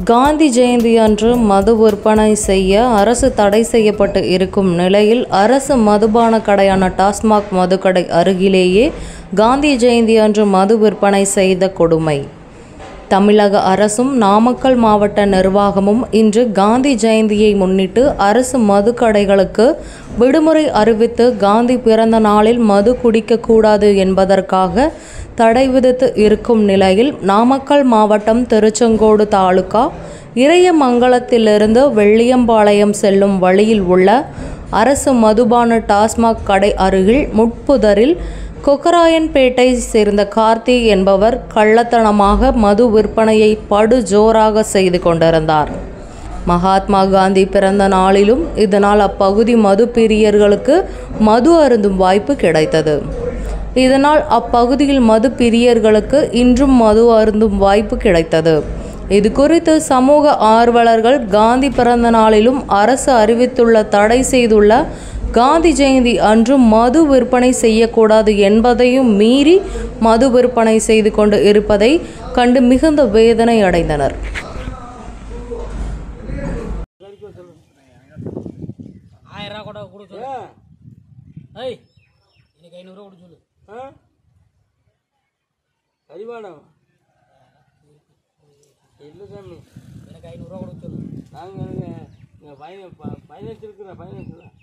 காந்தி ஜெயந்தி அன்று மது விற்பனை செய்ய அரசு தடை செய்யப்பட்டு இருக்கும் நிலையில் அரசு மதுபான கடையான டாஸ்மாக் மதுக்கடை அருகிலேயே காந்தி ஜெயந்தி அன்று மது விற்பனை செய்த கொடுமை தமிழக அரசும் நாமக்கல் மாவட்ட நிர்வாகமும் இன்று காந்தி ஜெயந்தியை முன்னிட்டு அரசு மதுக்கடைகளுக்கு விடுமுறை அறிவித்து காந்தி பிறந்த நாளில் மது குடிக்கக்கூடாது என்பதற்காக தடை விதித்து இருக்கும் நிலையில் நாமக்கல் மாவட்டம் திருச்செங்கோடு தாலுகா இறையமங்கலத்திலிருந்து வெள்ளியம்பாளையம் செல்லும் வழியில் உள்ள அரசு மதுபான டாஸ்மாக் கடை அருகில் முட்புதரில் கொக்கராயன்பேட்டை சேர்ந்த கார்த்தி என்பவர் கள்ளத்தனமாக மது விற்பனையை படு ஜோராக செய்து கொண்டிருந்தார் மகாத்மா காந்தி பிறந்த நாளிலும் இதனால் அப்பகுதி மது பிரியர்களுக்கு மது அருந்தும் வாய்ப்பு கிடைத்தது இதனால் அப்பகுதியில் மது பிரியர்களுக்கு இன்றும் மது அருந்தும் வாய்ப்பு கிடைத்தது இது குறித்து சமூக ஆர்வலர்கள் காந்தி பிறந்த நாளிலும் அரசு அறிவித்துள்ள தடை செய்துள்ள காந்தி ஜெயந்தி அன்று மது விற்பனை செய்யக்கூடாது என்பதையும் மீறி மது விற்பனை செய்து கொண்டு இருப்பதை கண்டு மிகுந்த வேதனை அடைந்தனர் ஆயிரம் ரூபா கூட கொடு சொல்லு ஏய் எனக்கு ஐநூறுரூவா கொடு சொல்லு கரிவாடம் இல்லை சாமி எனக்கு ஐநூறுரூவா கொடு சொல்லு நாங்கள் இங்கே பையன் ப- பதினெட்டு இருக்கிற பதினெட்டு